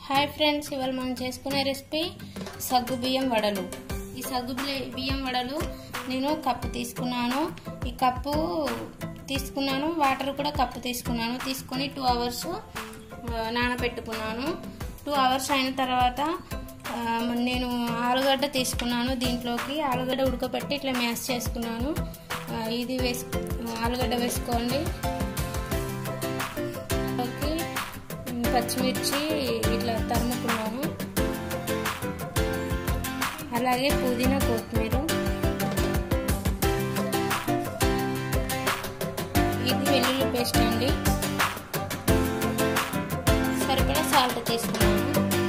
Hi friends ఇవాళ మనం చేసుకునే రెసిపీ సగ్గు బియ్యం వడలు ఈ సగ్గు బియ్య- బియ్యం వడలు నేను కప్పు తీసుకున్నాను ఈ కప్పు తీసుకున్నాను వాటర్ కూడా కప్పు తీసుకున్నాను తీసుకొని టూ అవర్స్ నానబెట్టుకున్నాను టూ అవర్స్ అయిన తర్వాత ఆ, నేను ఆలుగడ్డ తీసుకున్నాను దీంట్లోకి ఆలుగడ్డ ఉడకబెట్టి ఇట్లా మ్యాష్ చేసుకున్నాను ఆ, ఇది వేసు ఆలుగడ్డ వేసుకోండి ఓకే పచ్చిమిర్చి ఇట్లా తరుముకున్నాను అలాగే పుదీనా కొత్తిమీర ఇది వెల్లుల్లి పేస్ట్ అండి సరిపడా సాల్ట్ తీసుకున్నాను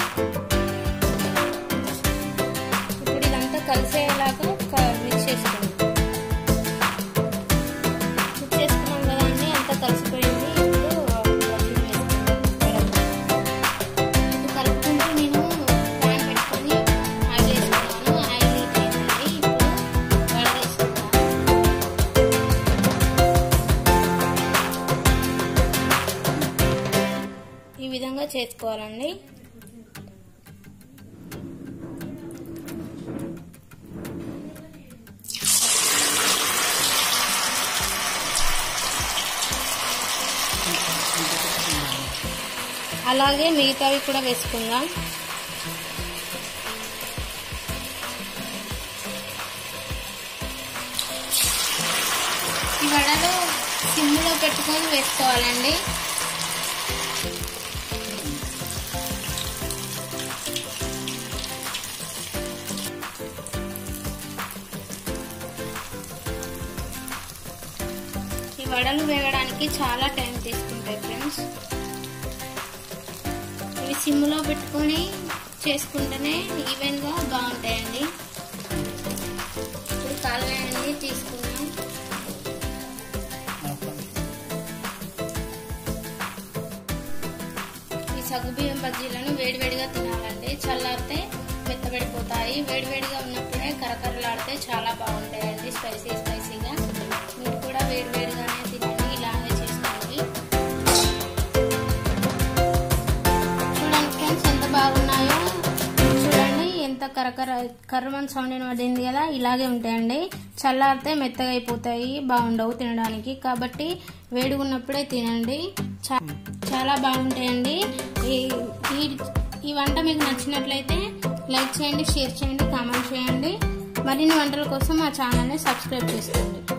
ఇప్పుడు ఇదంతా కలిసేలాగా క- మిక్స్ చేసుకున్నాను మిక్స్ చేసుకున్నాం కదా అండి అంతా కలిసిపోయింది ఇప్పుడు వడలు వేసుకున్నాను. ఇది కలుపుకుంటూ నేను ప్యాన్ పెట్టుకొని ఆయిల్ వేసుకున్నాను ఆయిల్ హీట్ అయిందండి ఇప్పుడు వడ వేసుకున్నాను ఈ విధంగా చేసుకోవాలండి అలాగే మిగతావి కూడా వేసుకుందాం ఈ వడలు సిమ్లో పెట్టుకొని వేసుకోవాలండి ఈ వడలు వేగడానికి చాలా టైం తీసుకుంటాయి ఫ్రెండ్స్ ఇవి సిమ్లో పెట్టుకొని చేసుకుంటేనే ఈవెన్గా బాగుంటాయండి ఇప్పుడు కాలువన్నీ తీసుకున్నాం ఈ సగ్గుబియ్యం బజ్జీలను వేడివేడిగా తినాలండి చల్లారితే మెత్తబడిపోతాయి వేడివేడిగా ఉన్నప్పుడే కరకరలాడితే చాలా బాగుంటాయండి స్పైసీ స్పైసీగా మీరు కూడా వేడివేడిగానే తినండి ఇలాగే చేసుకోండి చూడండి ఫ్రెండ్స్ ఎంత బాగున్నాయో చూడండి ఎంత కరకర కర్రమని సౌండ్ పడింది కదా ఇలాగే ఉంటాయండి చల్లారితే మెత్తగా అయిపోతాయి బాగుండవు తినడానికి కాబట్టి వేడిగా ఉన్నప్పుడే తినండి చా- చాలా బాగుంటాయండి ఈ ఈ- ఈ వంట మీకు నచ్చినట్లయితే లైక్ చేయండి షేర్ చేయండి కామెంట్ చేయండి మరిన్ని వంటల కోసం మా ఛానల్ని సబ్స్క్రైబ్ చేసుకోండి